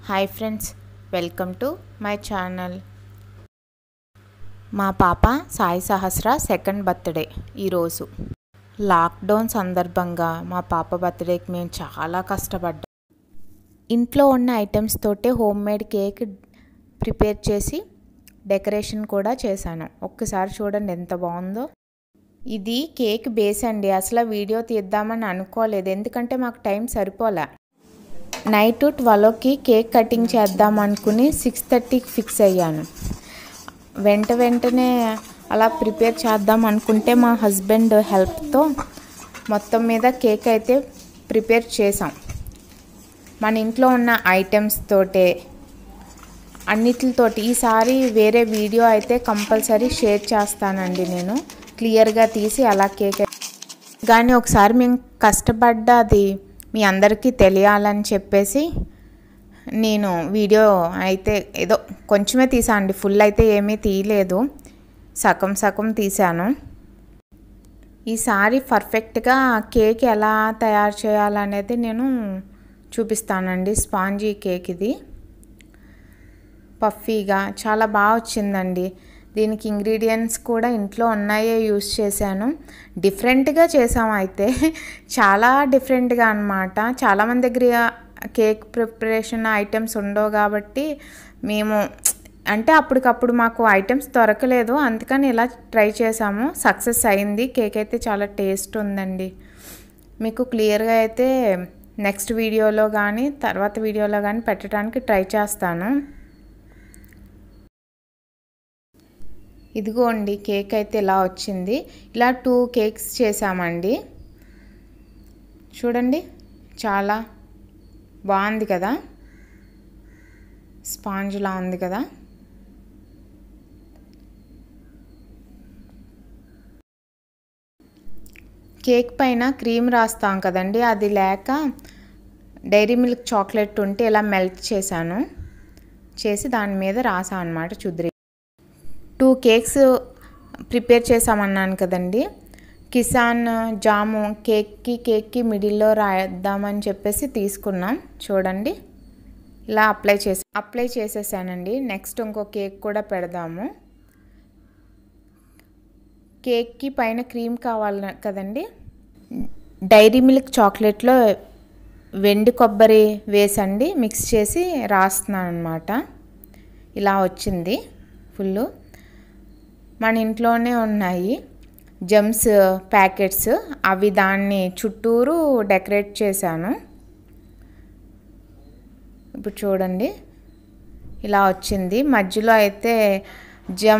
hi friends welcome to my channel మా పాప Sai Sahasra second birthday ఈరోజు లాక్డౌన్ సందర్భంగా మా పాప బర్త్డేకి మేము చాలా కష్టపడ్డాం ఇంట్లో ఉన్న ఐటమ్స్ తోటే హోమ్ మేడ్ కేక్ ప్రిపేర్ చేసి డెకరేషన్ కూడా చేశాను ఒక్కసారి చూడండి ఎంత బాగుందో ఇది కేక్ బేస్ అండి అసలు వీడియో తీద్దామని అనుకోలేదు ఎందుకంటే మాకు టైం సరిపోలే నైట్ ట్వెల్వ్కి కేక్ కటింగ్ చేద్దాం అనుకుని సిక్స్ థర్టీకి ఫిక్స్ అయ్యాను వెంట వెంటనే అలా ప్రిపేర్ చేద్దాం అనుకుంటే మా హస్బెండ్ హెల్ప్తో మొత్తం మీద కేక్ అయితే ప్రిపేర్ చేసాం మన ఇంట్లో ఉన్న ఐటమ్స్ తోటే అన్నిటితోటి ఈసారి వేరే వీడియో అయితే కంపల్సరీ షేర్ చేస్తానండి నేను క్లియర్గా తీసి అలా కేక్ కానీ ఒకసారి మేము కష్టపడ్డది మీ అందరికీ తెలియాలని చెప్పేసి నేను వీడియో అయితే ఏదో కొంచెమే తీసాను అండి ఫుల్ అయితే ఏమీ తీయలేదు సగం సగం తీశాను ఈసారి పర్ఫెక్ట్గా కేక్ ఎలా తయారు చేయాలనేది నేను చూపిస్తానండి స్పాంజీ కేక్ ఇది పఫీగా చాలా బాగా వచ్చిందండి దీనికి ఇంగ్రీడియంట్స్ కూడా ఇంట్లో ఉన్నాయే యూస్ చేశాను డిఫరెంట్గా చేసాం అయితే చాలా డిఫరెంట్గా అనమాట చాలామంది దగ్గర కేక్ ప్రిపరేషన్ ఐటమ్స్ ఉండవు కాబట్టి మేము అంటే అప్పటికప్పుడు మాకు ఐటమ్స్ దొరకలేదు అందుకని ఇలా ట్రై చేసాము సక్సెస్ అయింది కేక్ అయితే చాలా టేస్ట్ ఉందండి మీకు క్లియర్గా అయితే నెక్స్ట్ వీడియోలో కానీ తర్వాత వీడియోలో కానీ పెట్టడానికి ట్రై చేస్తాను ఇదిగోండి కేక్ అయితే ఇలా వచ్చింది ఇలా టూ కేక్స్ చేసామండి చూడండి చాలా బాగుంది కదా స్పాంజ్లా ఉంది కదా కేక్ పైన క్రీమ్ రాస్తాం కదండి అది లేక డైరీ మిల్క్ చాక్లెట్ ఉంటే ఇలా మెల్ట్ చేశాను చేసి దాని మీద రాసాం అనమాట చుద్రి టూ కేక్స్ ప్రిపేర్ చేసామన్నాను కదండి కిసాన్ జాము కేక్కి కేక్కి మిడిల్లో రాద్దామని చెప్పేసి తీసుకున్నాం చూడండి ఇలా అప్లై చేసి అప్లై చేసేసానండి నెక్స్ట్ ఇంకో కేక్ కూడా పెడదాము కేక్కి పైన క్రీమ్ కావాలి కదండి డైరీ మిల్క్ చాక్లెట్లో వెండి కొబ్బరి వేసండి మిక్స్ చేసి రాస్తున్నాను అనమాట ఇలా వచ్చింది ఫుల్ మన ఇంట్లోనే ఉన్నాయి జమ్స్ ప్యాకెట్స్ అవి దాన్ని చుట్టూరు డెకరేట్ చేశాను ఇప్పుడు చూడండి ఇలా వచ్చింది మధ్యలో అయితే జమ్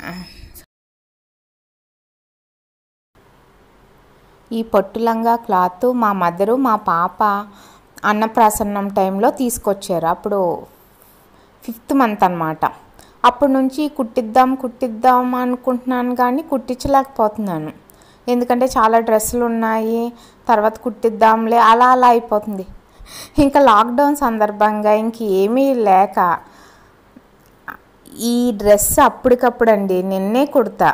ఈ పొట్టులంగా క్లాత్ మా మదరు మా పాప అన్నప్రాసన్నం టైంలో తీసుకొచ్చారు అప్పుడు ఫిఫ్త్ మంత్ అనమాట అప్పటి నుంచి కుట్టిద్దాం కుట్టిద్దాం అనుకుంటున్నాను కానీ కుట్టించలేకపోతున్నాను ఎందుకంటే చాలా డ్రెస్సులు ఉన్నాయి తర్వాత కుట్టిద్దాంలే అలా అలా అయిపోతుంది ఇంకా లాక్డౌన్ సందర్భంగా ఇంక ఏమీ లేక ఈ డ్రెస్ అప్పటికప్పుడు అండి నిన్నే కుడతా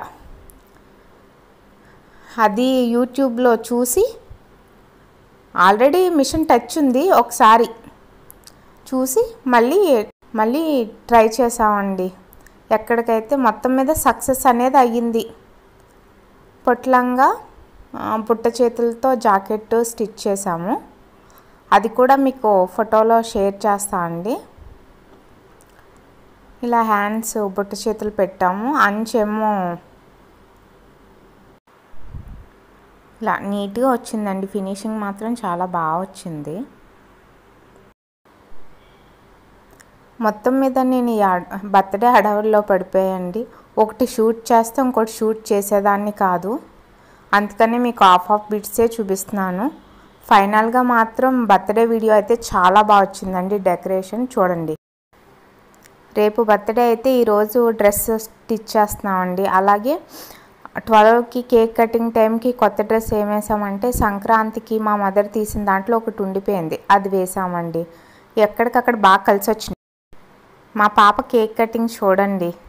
అది యూట్యూబ్లో చూసి ఆల్రెడీ మిషన్ టచ్ ఉంది ఒకసారి చూసి మళ్ళీ మళ్ళీ ట్రై చేసామండి ఎక్కడికైతే మొత్తం మీద సక్సెస్ అనేది అయ్యింది పొట్లంగా బుట్ట చేతులతో జాకెట్ స్టిచ్ చేసాము అది కూడా మీకు ఫోటోలో షేర్ చేస్తా అండి ఇలా హ్యాండ్స్ బుట్ట చేతులు పెట్టాము అంచేమో ఇలా నీట్గా వచ్చిందండి ఫినిషింగ్ మాత్రం చాలా బాగా వచ్చింది మొత్తం మీద నేను ఈ బర్త్డే హడావుల్లో పడిపోయండి ఒకటి షూట్ చేస్తే ఇంకోటి షూట్ చేసేదాన్ని కాదు అందుకనే మీకు ఆఫ్ ఆఫ్ బిట్సే చూపిస్తున్నాను ఫైనల్గా మాత్రం బర్త్డే వీడియో అయితే చాలా బాగా వచ్చిందండి డెకరేషన్ చూడండి రేపు బర్త్డే అయితే ఈరోజు డ్రెస్ స్టిచ్ చేస్తున్నామండి అలాగే ట్వెల్వ్కి కేక్ కటింగ్ టైంకి కొత్త డ్రెస్ ఏం వేసామంటే సంక్రాంతికి మా మదర్ తీసిన దాంట్లో ఒకటి ఉండిపోయింది అది వేసామండి ఎక్కడికక్కడ బాగా కలిసి వచ్చింది మా పాప కేక్ కటింగ్ చూడండి